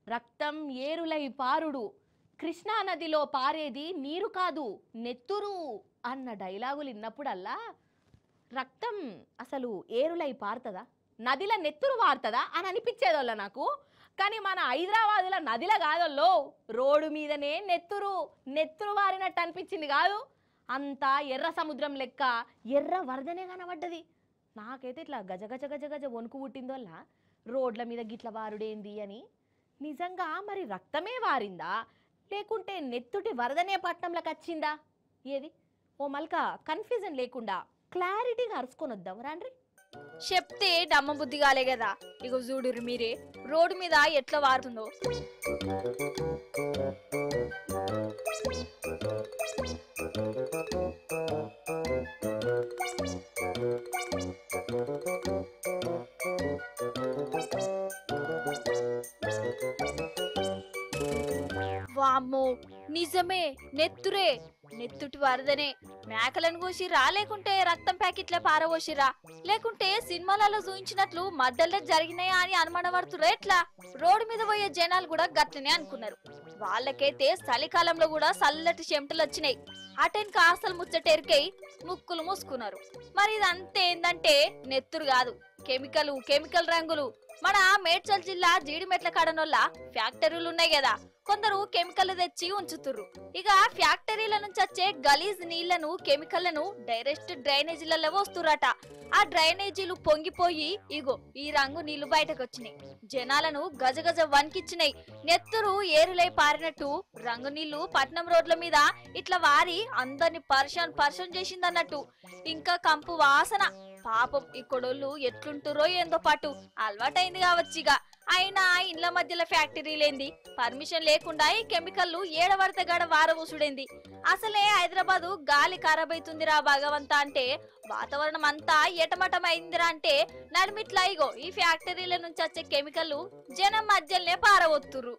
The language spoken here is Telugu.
రక్తం ఏరులై పారుడు కృష్ణా నదిలో పారేది నీరు కాదు నెత్తురు అన్న డైలాగులు విన్నప్పుడల్లా రక్తం అసలు ఏరులై పారుతుందా నదిల నెత్తురు వారుతుందా అని అనిపించేదోళ్ళ నాకు కానీ మన హైదరాబాదులో నదిల కాదోల్లో రోడ్డు మీదనే నెత్తురు నెత్తురు వారినట్టు అనిపించింది కాదు అంతా ఎర్ర సముద్రం లెక్క ఎర్ర వరదనే కనబడ్డది నాకైతే ఇట్లా గజ గజ గజ గజ వణుకు పుట్టిందోళ్ళ రోడ్ల మీద గిట్ల వారుడేంది అని నిజంగా మరి రక్తమే వారిందా లేకుంటే నెత్తుటి వరదనే పట్నంలోకి వచ్చిందా ఏది ఓ మల్క కన్ఫ్యూజన్ లేకుండా క్లారిటీగా అరుచుకొని వద్దాం రాండ్రి చెప్తే డమ్మ బుద్ధి కాలే కదా ఇగో చూడురు మీరే రోడ్డు మీద ఎట్లా వారుతుందో వామ్మో నిజమే నెత్తురే నెత్తుటి వరదనే మేకలను కోసిరా లేకుంటే రక్తం ప్యాకెట్ల పారబోసిరా లేకుంటే సినిమాలలో చూయించినట్లు మద్దలే జరిగినాయా అని అనుమానపడుతురా ఎట్లా రోడ్డు మీద పోయే జనాలు కూడా గట్లనే అనుకున్నారు వాళ్ళకైతే చలికాలంలో కూడా చల్లటి చెమటలు వచ్చినాయి అటెన్ కాసలు ముచ్చటెరికై ముక్కులు మూసుకున్నారు మరి ఇదంతా ఏందంటే నెత్తురు కాదు కెమికల్ కెమికల్ రంగులు మన మేడ్చల్ జిల్లా జీడిమెట్ల కాడనొల్ల ఫ్యాక్టరీలు ఉన్నాయి కదా కొందరు కెమికల్ తెచ్చి ఉంచుతుర్రు ఇక ఫ్యాక్టరీల నుంచి వచ్చే గలీజ్ నీళ్లను కెమికల్లను డైరెక్ట్ డ్రైనేజీలలో వస్తురట ఆ డ్రైనేజీలు పొంగిపోయి ఇగో ఈ రంగు నీళ్లు బయటకు వచ్చినాయి జనాలను గజగజ వణికిచ్చినాయి నెత్తురు ఏరులై పారినట్టు రంగు నీళ్లు పట్నం రోడ్ల మీద ఇట్లా వారి అందరిని పర్షన్ పర్షన్ చేసిందన్నట్టు ఇంకా కంపు వాసన పాపం ఇక్కడోళ్ళు ఎట్లుంటురో ఏందో పాటు అలవాటైంది కావచ్చిగా అయినా ఇండ్ల మధ్యలో ఫ్యాక్టరీ లేంది పర్మిషన్ లేకుండా ఈ కెమికల్లు ఏడవడత గడ వారవూసుడేంది అసలే హైదరాబాదు గాలి ఖరాబైతుందిరా భగవంతా అంటే వాతావరణం అంతా ఎటమటమైందిరా అంటే నడిమిట్లా ఇగో ఈ ఫ్యాక్టరీల నుంచి వచ్చే కెమికల్లు జనం మధ్యలోనే పారవొత్తుర్రు